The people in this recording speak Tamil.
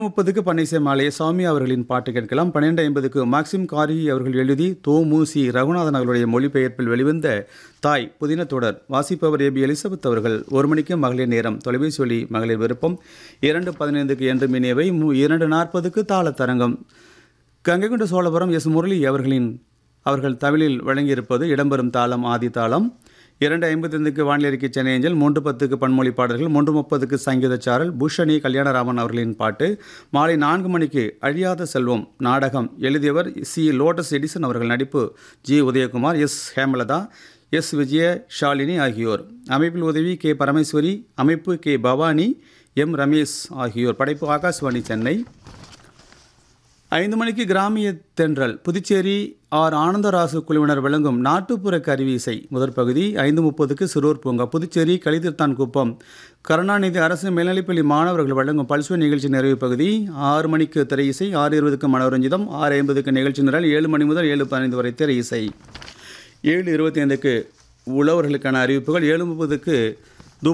முப்பதுக்கு பன்னிசை மாலை சாமி அவர்களின் பாட்டு கேட்கலாம் பன்னிரெண்டு ஐம்பதுக்கு மாக்சிம் காரி அவர்கள் எழுதி தோ மூசி ரகுநாதன் அவர்களுடைய மொழிபெயர்ப்பில் வெளிவந்த தாய் புதின தொடர் வாசிப்பவர் ஏபி எலிசபெத் அவர்கள் ஒரு மணிக்கு மகளிர் நேரம் தொலைபேசி ஒலி மகளிர் விருப்பம் இரண்டு பதினைந்துக்கு என்று மினியவை மு- இரண்டு நாற்பதுக்கு தாளத்தரங்கம் கங்கைகொண்ட சோழபுரம் எஸ் முரளி அவர்களின் அவர்கள் தமிழில் வழங்கியிருப்பது இடம்பெறும் தாளம் ஆதி தாளம் இரண்டு ஐம்பத்தைந்துக்கு வானிலை சென்னை ஏஞ்சல் மூன்று பத்துக்கு பன்மொழி பாடல்கள் மூன்று முப்பதுக்கு சங்கீதச்சாரல் பூஷணி கல்யாணராமன் அவர்களின் பாட்டு மாலை நான்கு மணிக்கு அழியாத செல்வம் நாடகம் எழுதியவர் சி லோட்டஸ் எடிசன் அவர்கள் நடிப்பு G Udayakumar S Hemalatha S Vijaya Shalini ஆகியோர் அமைப்பில் உதவி கே பரமேஸ்வரி அமைப்பு கே பவானி எம் ரமேஷ் ஆகியோர் படைப்பு ஆகாஷ்வாணி சென்னை ஐந்து மணிக்கு கிராமிய தென்றல் புதுச்சேரி ஆர் ஆனந்தராசு குழுவினர் வழங்கும் நாட்டுப்புற கருவி இசை முதற் பகுதி ஐந்து முப்பதுக்கு சிறுவர் பூங்கா புதுச்சேரி கலிதிர்த்தான் குப்பம் கருணாநிதி அரசு மேல்நிலைப்பள்ளி மாணவர்கள் வழங்கும் பல்சுவை நிகழ்ச்சி நிறைவு பகுதி ஆறு மணிக்கு திரை இசை ஆறு இருபதுக்கு மனோரஞ்சிதம் ஆறு ஐம்பதுக்கு நிகழ்ச்சி நிரல் ஏழு மணி முதல் ஏழு பதினைந்து வரை திரை இசை ஏழு இருபத்தி ஐந்துக்கு உழவர்களுக்கான அறிவிப்புகள் ஏழு முப்பதுக்கு